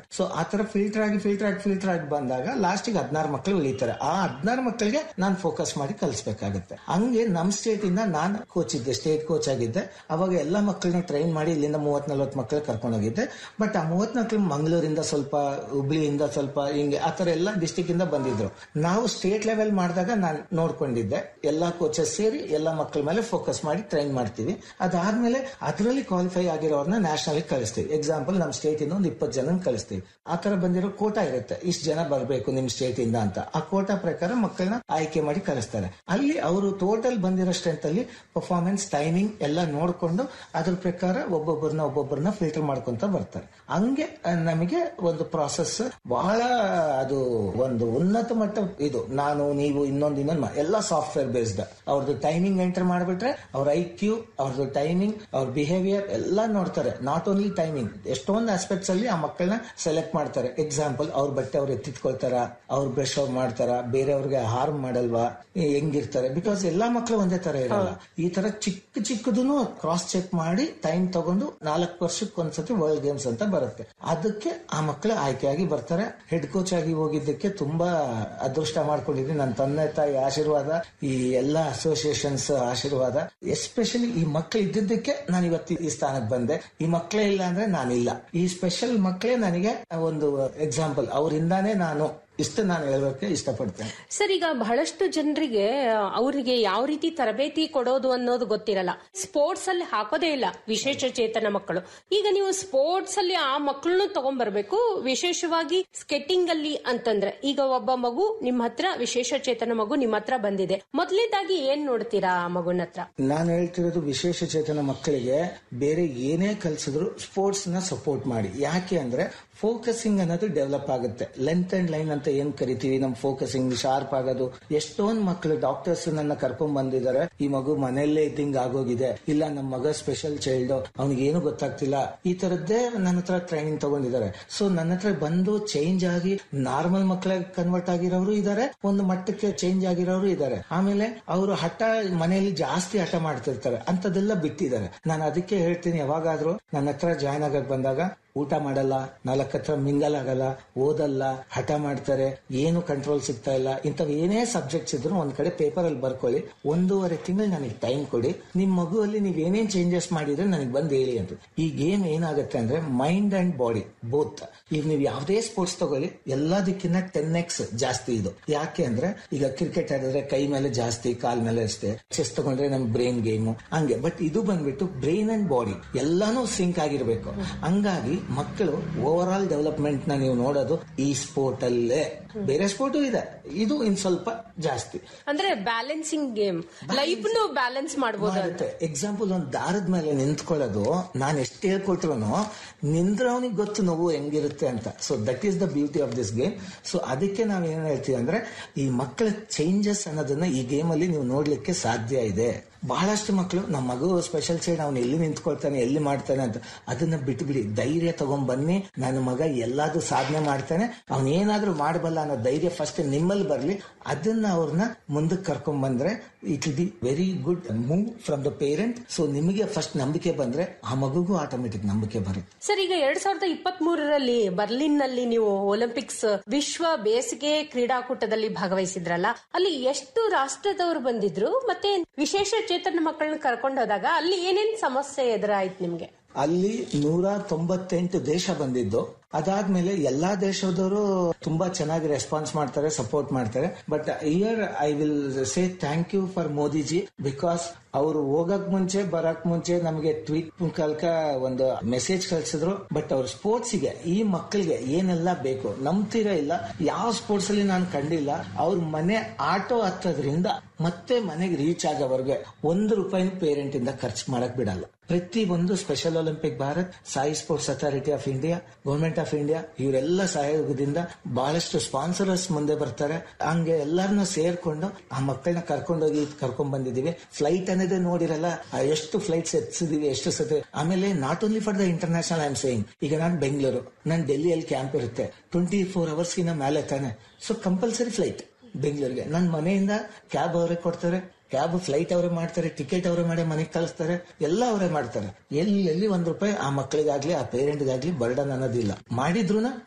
so ಆ ತರ filter ಆಗಿ ಫಿಲ್ಟರ್ ಆಗಿ ಫಿಲ್ಟರ್ ಆಗಿ ಬಂದಾಗ ಲಾಸ್ಟಿಗೆ ಹದಿನಾರು ಮಕ್ಕಳು ಉಳಿತಾರೆ ಆ ಹದಿನಾರು ಮಕ್ಕಳಿಗೆ ನಾನು ಫೋಕಸ್ ಮಾಡಿ ಕಲಿಸ್ಬೇಕಾಗುತ್ತೆ ಹಂಗೆ ನಮ್ ಸ್ಟೇಟ್ ಇಂದ ನಾನು ಕೋಚ್ ಇದ್ದೆ ಸ್ಟೇಟ್ ಕೋಚ್ ಆಗಿದ್ದೆ ಅವಾಗ ಎಲ್ಲ ಮಕ್ಕಳನ್ನ ಟ್ರೈನ್ ಮಾಡಿ ಇಲ್ಲಿಂದ ಮೂವತ್ ನಲ್ವತ್ತು ಮಕ್ಕಳು ಕರ್ಕೊಂಡು ಹೋಗಿದ್ದೆ ಬಟ್ ಆ ಮೂವತ್ ಮಕ್ಕಳು ಮಂಗಳೂರಿಂದ ಸ್ವಲ್ಪ ಹುಬ್ಳಿಯಿಂದ ಸ್ವಲ್ಪ ಹಿಂಗೆ ಆ ತರ ಎಲ್ಲ ಡಿಸ್ಟಿಕ್ ಇಂದ ಬಂದಿದ್ರು ನಾವು ಸ್ಟೇಟ್ ಲೆವೆಲ್ ಮಾಡಿದಾಗ ನಾನು ನೋಡ್ಕೊಂಡಿದ್ದೆ ಎಲ್ಲಾ ಕೋಚಸ್ ಸೇರಿ ಎಲ್ಲ ಮಕ್ಕಳ ಮೇಲೆ ಫೋಕಸ್ ಮಾಡಿ ಟ್ರೈನ್ ಮಾಡ್ತೀವಿ ಅದಾದ್ಮೇಲೆ ಅದರಲ್ಲಿ ಕ್ವಾಲಿಫೈ ಆಗಿರೋರ್ನ ನ್ಯಾಷನಲ್ ಕಳಿಸ್ತೀವಿ ಎಕ್ಸಾಂಪಲ್ ನಮ್ಮ ಸ್ಟೇಟ್ ಇಂದ ಒಂದು ಇಪ್ಪತ್ತು ಜನ ಕಳಿಸ್ತೀವಿ ಆ ತರ ಬಂದಿರೋ ಕೋಟಾ ಇರುತ್ತೆ ಇಷ್ಟು ಜನ ಬರಬೇಕು ನಿಮ್ ಸ್ಟೇಟ್ ಇಂದ ಅಂತ ಆ ಕೋಟಾ ಪ್ರಕಾರ ಮಕ್ಕಳನ್ನ ಆಯ್ಕೆ ಮಾಡಿ ಕಳಿಸ್ತಾರೆ ಅಲ್ಲಿ ಅವರು ಟೋಟಲ್ ಬಂದಿರೋ ಸ್ಟ್ರೆಂತ್ ಅಲ್ಲಿ ಪರ್ಫಾರ್ಮೆನ್ಸ್ ಟೈಮಿಂಗ್ ಎಲ್ಲ ನೋಡ್ಕೊಂಡು ಅದ್ರ ಪ್ರಕಾರ ಒಬ್ಬೊಬ್ಬರನ್ನ ಒಬ್ಬೊಬ್ಬರನ್ನ ಫಿಲ್ಟರ್ ಮಾಡ್ಕೊಂತ ಬರ್ತಾರೆ ಹಂಗೆ ಆ, ನಮಗೆ ಒಂದು ಪ್ರಾಸೆಸ್ ಬಹಳ ಅದು ಒಂದು ಉನ್ನತ ಮಟ್ಟ ಇದು ನಾನು ನೀವು ಇನ್ನೊಂದು ಇನ್ನೊಂದು ಮಾ- ಎಲ್ಲ ಸಾಫ್ಟ್ವೇರ್ ಬೇಸ್ಡ್ ಅವ್ರದ್ದು ಟೈಮಿಂಗ್ ಎಂಟರ್ ಮಾಡ್ಬಿಟ್ರೆ ಅವ್ರ ಐ ಕ್ಯೂ ಅವ್ರದ್ದು ಟೈಮಿಂಗ್ ಅವ್ರ ಬಿಹೇವಿಯರ್ ಎಲ್ಲ ನೋಡ್ತಾರೆ ನಾಟ್ ಓನ್ಲಿ ಟೈಮಿಂಗ್ ಎಷ್ಟೊಂದು ಆಸ್ಪೆಕ್ಟ್ಸ್ ಅಲ್ಲಿ ಆ ಮಕ್ಕಳನ್ನ ಸೆಲೆಕ್ಟ್ ಮಾಡ್ತಾರೆ ಎಕ್ಸಾಂಪಲ್ ಅವ್ರ ಬಟ್ಟೆ ಅವ್ರು ಎತ್ತಿಟ್ಕೊಳ್ತಾರ ಅವ್ರ ಬ್ರಷ್ ಅವ್ರು ಮಾಡ್ತಾರ ಬೇರೆಯವ್ರಿಗೆ ಹಾರ್ಮ್ ಮಾಡಲ್ವಾ ಏ- ಹೆಂಗಿರ್ತಾರೆ ಬಿಕಾಸ್ ಎಲ್ಲಾ ಮಕ್ಕಳು ಒಂದೇ ತರ ಇರಲ್ಲ ಈ ತರ ಚಿಕ್ಕ ಚಿಕ್ಕದನ್ನು ಕ್ರಾಸ್ ಚೆಕ್ ಮಾಡಿ ಟೈಮ್ ತಗೊಂಡು ನಾಲ್ಕು ವರ್ಷಕ್ಕೆ ಒಂದ್ಸತಿ ವರ್ಲ್ಡ್ ಗೇಮ್ಸ್ ಅಂತ ಬರುತ್ತೆ ಅದಕ್ಕೆ ಆ ಮಕ್ಕಳು ಆಯ್ಕೆಯಾಗಿ ಬರ್ತಾರೆ ಹೆಡ್ ಕೋಚ್ ಆಗಿ ಹೋಗಿದ್ದಕ್ಕೆ ತುಂಬಾ ಅದೃಷ್ಟ ಮಾಡ್ಕೊಂಡಿದ್ದೀನಿ ನನ್ನ ತಂದೆ ತಾಯಿ ಆಶೀರ್ವಾದ ಈ ಎಲ್ಲಾ ಅಸೋಸಿಯೇಷನ್ಸ್ ಆಶೀರ್ವಾದ ಎಸ್ಪೆಷಲಿ ಈ ಮಕ್ಕಳು ಇದ್ದಿದ್ದಕ್ಕೆ ನಾನು ಇವತ್ತು ಈ ಸ್ಥಾನಕ್ಕೆ ಬಂದೆ ಈ ಮಕ್ಕಳೇ ಇಲ್ಲ ಅಂದ್ರೆ ನಾನಿಲ್ಲ ಈ ಸ್ಪೆಷಲ್ ಮಕ್ಕಳೇ ನನಗೆ ಒಂದು ಎಕ್ಸಾಂಪಲ್ ಅವರಿಂದಾನೇ ನಾನು ಇಷ್ಟು ನಾನು ಹೇಳೋಕೆ ಇಷ್ಟಪಡ್ತೇನೆ ಸರ್ ಈಗ ಬಹಳಷ್ಟು ಜನರಿಗೆ ಅವರಿಗೆ ಯಾವ ರೀತಿ ತರಬೇತಿ ಕೊಡೋದು ಅನ್ನೋದು ಗೊತ್ತಿರಲ್ಲ ಸ್ಪೋರ್ಟ್ಸ್ ಅಲ್ಲಿ ಹಾಕೋದೇ ಇಲ್ಲ ವಿಶೇಷ ಚೇತನ ಮಕ್ಕಳು ಈಗ ನೀವು ಸ್ಪೋರ್ಟ್ಸ್ ಅಲ್ಲಿ ಆ ಮಕ್ಕಳನ್ನು ತಗೊಂಡ್ಬರ್ಬೇಕು ವಿಶೇಷವಾಗಿ ಸ್ಕೆಟಿಂಗ್ ಅಲ್ಲಿ ಅಂತಂದ್ರೆ ಈಗ ಒಬ್ಬ ಮಗು ನಿಮ್ಮ ಹತ್ರ ವಿಶೇಷ ಚೇತನ ಮಗು ನಿಮ್ಮ ಹತ್ರ ಬಂದಿದೆ ಮೊದಲನೇದಾಗಿ ಏನ್ ನೋಡ್ತೀರಾ ಆ ಮಗುನ ಹತ್ರ ನಾನು ಹೇಳ್ತಿರೋದು ವಿಶೇಷ ಚೇತನ ಮಕ್ಕಳಿಗೆ ಬೇರೆ ಏನೇ ಕಲಿಸಿದ್ರು ಸ್ಪೋರ್ಟ್ಸ್ ನ ಸಪೋರ್ಟ್ ಮಾಡಿ ಯಾಕೆ ಅಂದ್ರೆ ಫೋಕಸಿಂಗ್ ಅನ್ನೋದು ಡೆವಲಪ್ ಆಗುತ್ತೆ ಲೆಂತ್ ಅಂಡ್ ಲೈನ್ ಅಂತ ಏನ್ ಕರಿತೀವಿ ನಮ್ ಫೋಕಸಿಂಗ್ ಶಾರ್ಪ್ ಆಗೋದು ಎಷ್ಟೊಂದ್ ಮಕ್ಕಳು ಡಾಕ್ಟರ್ಸ್ ನನ್ನ ಕರ್ಕೊಂಡ್ ಬಂದಿದ್ದಾರೆ ಈ ಮಗು ಮನೆಯಲ್ಲೇ ಇದ್ದಂಗ್ ಆಗೋಗಿದೆ ಇಲ್ಲ ನಮ್ಮ ಮಗ ಸ್ಪೆಷಲ್ ಚೈಲ್ಡ್ ಅವ್ನಿಗೆ ಏನು ಗೊತ್ತಾಗ್ತಿಲ್ಲ ಈ ತರದ್ದೇ ನನ್ನ ಹತ್ರ ಟ್ರೈನಿಂಗ್ ತಗೊಂಡಿದ್ದಾರೆ ಸೊ ನನ್ನ ಹತ್ರ ಬಂದು ಚೇಂಜ್ ಆಗಿ ನಾರ್ಮಲ್ ಮಕ್ಕಳಾಗಿ ಕನ್ವರ್ಟ್ ಆಗಿರೋರು ಇದ್ದಾರೆ ಒಂದು ಮಟ್ಟಕ್ಕೆ ಚೇಂಜ್ ಆಗಿರೋರು ಇದ್ದಾರೆ ಆಮೇಲೆ ಅವರು ಹಠ ಮನೆಯಲ್ಲಿ ಜಾಸ್ತಿ ಹಠ ಮಾಡ್ತಿರ್ತಾರೆ ಅಂತದೆಲ್ಲ ಬಿಟ್ಟಿದ್ದಾರೆ ನಾನು ಅದಕ್ಕೆ ಹೇಳ್ತೀನಿ ಯಾವಾಗಾದ್ರೂ ನನ್ನ ಹತ್ರ ಜಾಯ್ನ್ ಆಗಕ್ ಬಂದಾಗ ಊಟ ಮಾಡಲ್ಲ ನಾಲ್ಕು ಹತ್ರ ಮಿಂಗಲ್ ಆಗಲ್ಲ ಓದಲ್ಲ ಹಠ ಮಾಡ್ತಾರೆ ಏನು ಕಂಟ್ರೋಲ್ ಸಿಗ್ತಾ ಇಲ್ಲ ಇಂಥವ್ ಏನೇ ಸಬ್ಜೆಕ್ಟ್ಸ್ ಇದ್ರು ಒಂದ್ ಕಡೆ ಪೇಪರ್ ಅಲ್ಲಿ ಬರ್ಕೊಳ್ಳಿ ಒಂದೂವರೆ ತಿಂಗಳು ನನಗೆ ಟೈಮ್ ಕೊಡಿ ನಿಮ್ ಮಗುವಲ್ಲಿ ನೀವ್ ಏನೇನ್ ಚೇಂಜಸ್ ಮಾಡಿದ್ರೆ ನನಗೆ ಬಂದ್ ಹೇಳಿ ಅಂತ ಈ ಗೇಮ್ ಏನಾಗುತ್ತೆ ಅಂದ್ರೆ ಮೈಂಡ್ ಅಂಡ್ ಬಾಡಿ ಬೋತ್ ಈಗ ನೀವು ಯಾವುದೇ ಸ್ಪೋರ್ಟ್ಸ್ ತಗೊಳ್ಳಿ ಎಲ್ಲದಕ್ಕಿಂತ ಟೆನ್ ಎಕ್ಸ್ ಜಾಸ್ತಿ ಇದು ಯಾಕೆ ಅಂದ್ರೆ ಈಗ ಕ್ರಿಕೆಟ್ ಆಡಿದ್ರೆ ಕೈ ಮೇಲೆ ಜಾಸ್ತಿ ಕಾಲ್ ಮೇಲೆ ಅಷ್ಟೇ ಚೆಸ್ ತಗೊಂಡ್ರೆ ನಮ್ ಬ್ರೈನ್ ಗೇಮ್ ಹಂಗೆ ಬಟ್ ಇದು ಬಂದ್ಬಿಟ್ಟು ಬ್ರೈನ್ ಅಂಡ್ ಬಾಡಿ ಎಲ್ಲಾನು ಸಿಂಕ್ ಆಗಿರ್ಬೇಕು ಹಂಗಾಗಿ ಮಕ್ಕಳು ಓವರ್ ಆಲ್ ಡೆವಲಪ್ಮೆಂಟ್ ನ ನೀವು ನೋಡೋದು ಈ ಸ್ಪೋರ್ಟ್ ಅಲ್ಲೇ ಬೇರೆ ಸ್ಪೋರ್ಟು ಇದೆ ಇದು ಇನ್ ಸ್ವಲ್ಪ ಜಾಸ್ತಿ ಅಂದ್ರೆ ಬ್ಯಾಲೆನ್ಸಿಂಗ್ ಗೇಮ್ ಲೈಫ್ ನು ಬ್ಯಾಲೆನ್ಸ್ ಮಾಡಬಹುದು ಮಾಡುತ್ತೆ ಎಕ್ಸಾಂಪಲ್ ಒಂದ್ ದಾರದ ಮೇಲೆ ನಿಂತ್ಕೊಳ್ಳೋದು ನಾನು ಎಷ್ಟು ಹೇಳ್ಕೊಟ್ರು ನಿಂದ್ರವನಿಗೆ ಗೊತ್ತು ನೋವು ಹೆಂಗಿರುತ್ತೆ ಅಂತ so that is the beauty of this game so ಅದಕ್ಕೆ ನಾವ್ ಏನ್ ಹೇಳ್ತೀವಿ ಅಂದ್ರೆ ಈ ಮಕ್ಕಳ ಚೇಂಜಸ್ ಅನ್ನೋದನ್ನ ಈ ಗೇಮ್ ಅಲ್ಲಿ ನೀವು ನೋಡ್ಲಿಕ್ಕೆ ಸಾಧ್ಯ ಇದೆ ಬಹಳಷ್ಟು ಮಕ್ಕಳು ನಮ್ಮ ಮಗು ಸ್ಪೆಷಲ್ ಸೈಡ್ ಅವ್ನು ಎಲ್ಲಿ ನಿಂತ್ಕೊಳ್ತಾನೆ ಎಲ್ಲಿ ಮಾಡ್ತಾನೆ ಅಂತ ಅದನ್ನ ಬಿಟ್ಬಿಡಿ ಧೈರ್ಯ ತಗೊಂಡ್ ಬನ್ನಿ ನನ್ನ ಮಗ ಎಲ್ಲಾದ್ರೂ ಸಾಧನೆ ಮಾಡ್ತಾನೆ ಅವ್ನ್ ಏನಾದ್ರೂ ಮಾಡಬಲ್ಲ ಅನ್ನೋ ಧೈರ್ಯ ಫಸ್ಟ್ ನಿಮ್ಮಲ್ಲಿ ಬರ್ಲಿ ಅದನ್ನ ಅವ್ರನ್ನ ಮುಂದಕ್ಕೆ ಕರ್ಕೊಂಡ್ ಬಂದ್ರೆ it will be very good move from the parent so ನಿಮಗೆ ಫಸ್ಟ್ ನಂಬಿಕೆ ಬಂದ್ರೆ ಆ ಮಗುಗೂ ಆಟೋಮೆಟಿಕ್ ನಂಬಿಕೆ ಬರುತ್ತೆ ಸರ್ ಈಗ ಎರಡ್ ಸಾವಿರದ ಇಪ್ಪತ್ತ್ ಮೂರರಲ್ಲಿ ಬರ್ಲಿನ್ ನಲ್ಲಿ ನೀವು ಒಲಿಂಪಿಕ್ಸ್ ವಿಶ್ವ ಬೇಸಿಗೆ ಕ್ರೀಡಾಕೂಟದಲ್ಲಿ ಭಾಗವಹಿಸಿದ್ರಲ್ಲ ಅಲ್ಲಿ ಎಷ್ಟು ರಾಷ್ಟ್ರದವರು ಬಂದಿದ್ರು ಮತ್ತೆ ವಿಶೇಷ ಚೇತನ ಮಕ್ಕಳನ್ನ ಕರ್ಕೊಂಡು ಹೋದಾಗ ಅಲ್ಲಿ ಏನೇನ್ ಸಮಸ್ಯೆ ಎದುರಾಯ್ತು ನಿಮ್ಗೆ ಅಲ್ಲಿ ನೂರ ತೊಂಬತ್ತೆಂಟು ದೇಶ ಬಂದಿದ್ದು ಅದಾದ್ಮೇಲೆ ಎಲ್ಲಾ ದೇಶದವರು ತುಂಬಾ ಚೆನ್ನಾಗಿ ರೆಸ್ಪಾನ್ಸ್ ಮಾಡ್ತಾರೆ ಸಪೋರ್ಟ್ ಮಾಡ್ತಾರೆ but here I will say thank you for Modiji because ಅವರು ಹೋಗಕ್ ಮುಂಚೆ ಬರಕ್ ಮುಂಚೆ ನಮಗೆ ಟ್ವೀಟ್ ಮುಖಾಲ್ಕ ಒಂದು ಮೆಸೇಜ್ ಕಳ್ಸಿದ್ರು ಬಟ್ ಅವ್ರ ಸ್ಪೋರ್ಟ್ಸ್ ಗೆ ಈ ಮಕ್ಕಳಿಗೆ ಏನೆಲ್ಲ ಬೇಕು ನಂಬ್ತೀರಾ ಇಲ್ಲ ಯಾವ ಸ್ಪೋರ್ಟ್ಸ್ ಅಲ್ಲಿ ನಾನು ಕಂಡಿಲ್ಲ ಅವ್ರ ಮನೆ ಆಟೋ ಹತ್ತೋದ್ರಿಂದ ಮತ್ತೆ ಮನೆಗೆ ರೀಚ್ ಆಗೋವರೆಗೆ ಒಂದು ರೂಪಾಯಿ ಪೇರೆಂಟ್ ಇಂದ ಖರ್ಚು ಮಾಡಕ್ ಬಿಡಲ್ಲ ಪ್ರತಿ ಒಂದು Special Olympic Bharat SAI Sports Authority of India government of India ಇವರೆಲ್ಲ ಸಹಯೋಗದಿಂದ ಬಹಳಷ್ಟು ಸ್ಪಾನ್ಸರರ್ಸ್ ಮುಂದೆ ಬರ್ತಾರೆ ಹಂಗೆ ಎಲ್ಲರನ್ನ ಸೇರ್ಕೊಂಡು ಆ ಮಕ್ಕಳನ್ನ ಕರ್ಕೊಂಡೋಗಿ ಕರ್ಕೊಂಡ್ ಬಂದಿದೀವಿ ಫ್ಲೈಟ್ ಅನ್ನೋದೇ ನೋಡಿರಲ್ಲ ಆ ಎಷ್ಟು ಫ್ಲೈಟ್ಸ್ ಎತ್ಸಿದೀವಿ ಎಷ್ಟು ಸತಿ ಆಮೇಲೆ not only for the international I am saying ಈಗ ನಾನು ಬೆಂಗಳೂರು ನಾನು ಡೆಲ್ಲಿಯಲ್ಲಿ ಕ್ಯಾಂಪ್ ಇರುತ್ತೆ ಟ್ವೆಂಟಿ ಫೋರ್ ಅವರ್ಸ್ಗಿನ ಮೇಲೆ ತಾನೆ ಸೊ ಕಂಪಲ್ಸರಿ ಫ್ಲೈಟ್ ಬೆಂಗಳೂರಿಗೆ ನನ್ನ ಮನೆಯಿಂದ ಕ್ಯಾಬ್ ಅವರೇ ಕೊಡ್ತಾರೆ ಕ್ಯಾಬ್ ಫ್ಲೈಟ್ ಅವರೇ ಮಾಡ್ತಾರೆ ಟಿಕೆಟ್ ಅವರೇ ಮಾಡಿ ಮನೆಗೆ ಕಳಿಸ್ತಾರೆ ಎಲ್ಲ ಅವರೇ ಮಾಡ್ತಾರೆ ಎಲ್ಲೆಲ್ಲಿ ಒಂದ್ ರೂಪಾಯಿ ಆ ಮಕ್ಕಳಿಗಾಗ್ಲಿ ಆ ಪೇರೆಂಟ್ಗಾಗ್ಲಿ ಬರ್ಡನ್ ಅನ್ನೋದಿಲ್ಲ ಮಾಡಿದ್ರು